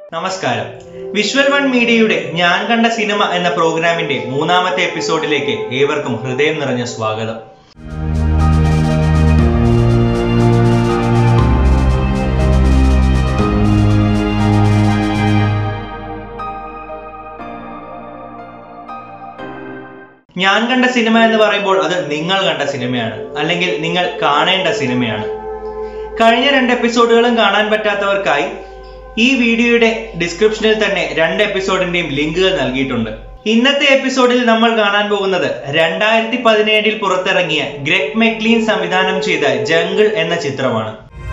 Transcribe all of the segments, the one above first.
നമസ്കാരം visual one മീഡിയയുടെ ഞാൻ കണ്ട സിനിമ എന്ന പ്രോഗ്രാമിന്റെ മൂന്നാമത്തെ എപ്പിസോഡിലേക്ക് ഏവർക്കും ഹൃദയം നിറഞ്ഞ സ്വാഗതം ഞാൻ കണ്ട സിനിമ എന്ന് പറയുമ്പോൾ അത് നിങ്ങൾ കണ്ട സിനിമയാണ് അല്ലെങ്കിൽ നിങ്ങൾ കാണേണ്ട സിനിമയാണ് കഴിഞ്ഞ രണ്ട് എപ്പിസോഡുകളും കാണാൻ പറ്റാത്തവർക്കായി ഈ വീഡിയോയുടെ ഡിസ്ക്രിപ്ഷനിൽ തന്നെ രണ്ട് എപ്പിസോഡിന്റെയും ലിങ്കുകൾ നൽകിയിട്ടുണ്ട് ഇന്നത്തെ എപ്പിസോഡിൽ നമ്മൾ കാണാൻ പോകുന്നത് രണ്ടായിരത്തി പതിനേഴിൽ പുറത്തിറങ്ങിയ ഗ്രെഗ് മെക്ലീൻ സംവിധാനം ചെയ്ത ജംഗിൾ എന്ന ചിത്രമാണ്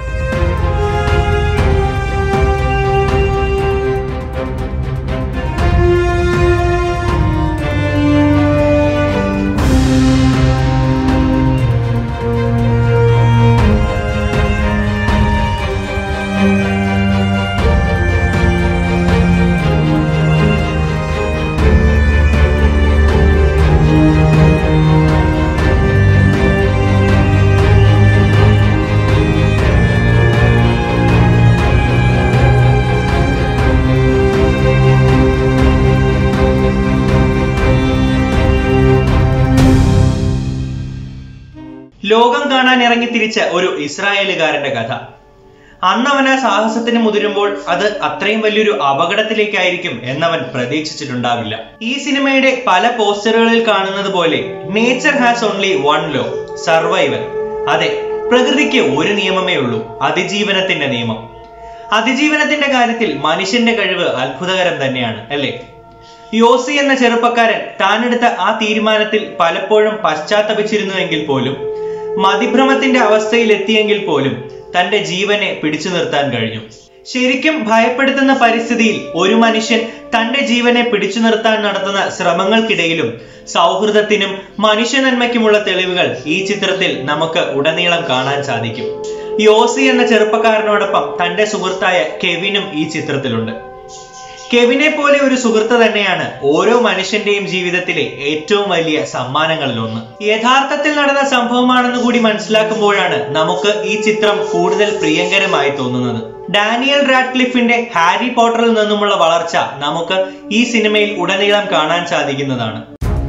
ലോകം കാണാൻ ഇറങ്ങി തിരിച്ച ഒരു ഇസ്രായേലുകാരന്റെ കഥ അന്നവൻ ആ സാഹസത്തിന് മുതിരുമ്പോൾ അത് അത്രയും വലിയൊരു അപകടത്തിലേക്കായിരിക്കും എന്നവൻ പ്രതീക്ഷിച്ചിട്ടുണ്ടാവില്ല ഈ സിനിമയുടെ പല പോസ്റ്ററുകളിൽ കാണുന്നത് പോലെ nature has only one law survival അതെ പ്രകൃതിക്ക് ഒരു നിയമമേ ഉള്ളൂ അതിജീവനത്തിന്റെ നിയമം അതിജീവനത്തിന്റെ കാര്യത്തിൽ മനുഷ്യന്റെ കഴിവ് അത്ഭുതകരം തന്നെയാണ് അല്ലേ യോസി എന്ന ചെറുപ്പക്കാരൻ താനെടുത്ത ആ തീരുമാനത്തിൽ പലപ്പോഴും പശ്ചാത്തപിച്ചിരുന്നുവെങ്കിൽ പോലും മതിഭ്രമത്തിന്റെ അവസ്ഥയിൽ എത്തിയെങ്കിൽ പോലും തന്റെ ജീവനെ പിടിച്ചു നിർത്താൻ കഴിഞ്ഞു ശരിക്കും ഭയപ്പെടുത്തുന്ന പരിസ്ഥിതിയിൽ ഒരു മനുഷ്യൻ തന്റെ ജീവനെ പിടിച്ചു നിർത്താൻ നടത്തുന്ന ശ്രമങ്ങൾക്കിടയിലും സൗഹൃദത്തിനും മനുഷ്യ നന്മയ്ക്കുമുള്ള തെളിവുകൾ ഈ ചിത്രത്തിൽ നമുക്ക് ഉടനീളം കാണാൻ സാധിക്കും യോസി എന്ന ചെറുപ്പക്കാരനോടൊപ്പം തന്റെ സുഹൃത്തായ കെവിനും ഈ ചിത്രത്തിലുണ്ട് കെവിനെ പോലെ ഒരു സുഹൃത്ത് തന്നെയാണ് ഓരോ മനുഷ്യന്റെയും ജീവിതത്തിലെ ഏറ്റവും വലിയ സമ്മാനങ്ങളിൽ ഒന്ന് യഥാർത്ഥത്തിൽ നടന്ന സംഭവമാണെന്ന് കൂടി മനസ്സിലാക്കുമ്പോഴാണ് നമുക്ക് ഈ ചിത്രം കൂടുതൽ പ്രിയങ്കരമായി തോന്നുന്നത് ഡാനിയൽ റാഡ്ക്ലിഫിന്റെ ഹാരി പോട്ടറിൽ നിന്നുമുള്ള വളർച്ച നമുക്ക് ഈ സിനിമയിൽ ഉടനീളം കാണാൻ സാധിക്കുന്നതാണ്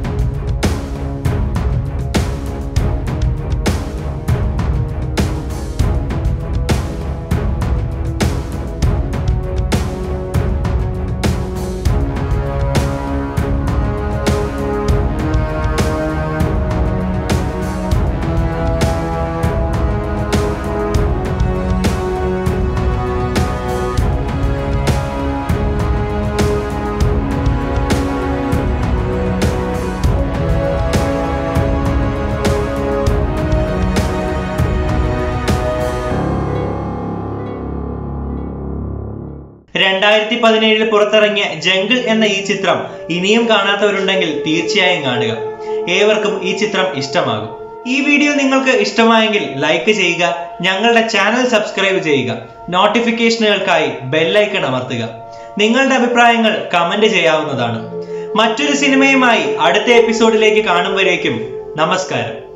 രണ്ടായിരത്തി പതിനേഴിൽ പുറത്തിറങ്ങിയ ജംഗിൾ എന്ന ഈ ചിത്രം ഇനിയും കാണാത്തവരുണ്ടെങ്കിൽ തീർച്ചയായും കാണുക ഏവർക്കും ഈ ചിത്രം ഇഷ്ടമാകും ഈ വീഡിയോ നിങ്ങൾക്ക് ഇഷ്ടമായെങ്കിൽ ലൈക്ക് ചെയ്യുക ഞങ്ങളുടെ ചാനൽ സബ്സ്ക്രൈബ് ചെയ്യുക നോട്ടിഫിക്കേഷനുകൾക്കായി ബെല്ലൈക്കൺ അമർത്തുക നിങ്ങളുടെ അഭിപ്രായങ്ങൾ കമന്റ് ചെയ്യാവുന്നതാണ് മറ്റൊരു സിനിമയുമായി അടുത്ത എപ്പിസോഡിലേക്ക് കാണുമ്പോഴേക്കും നമസ്കാരം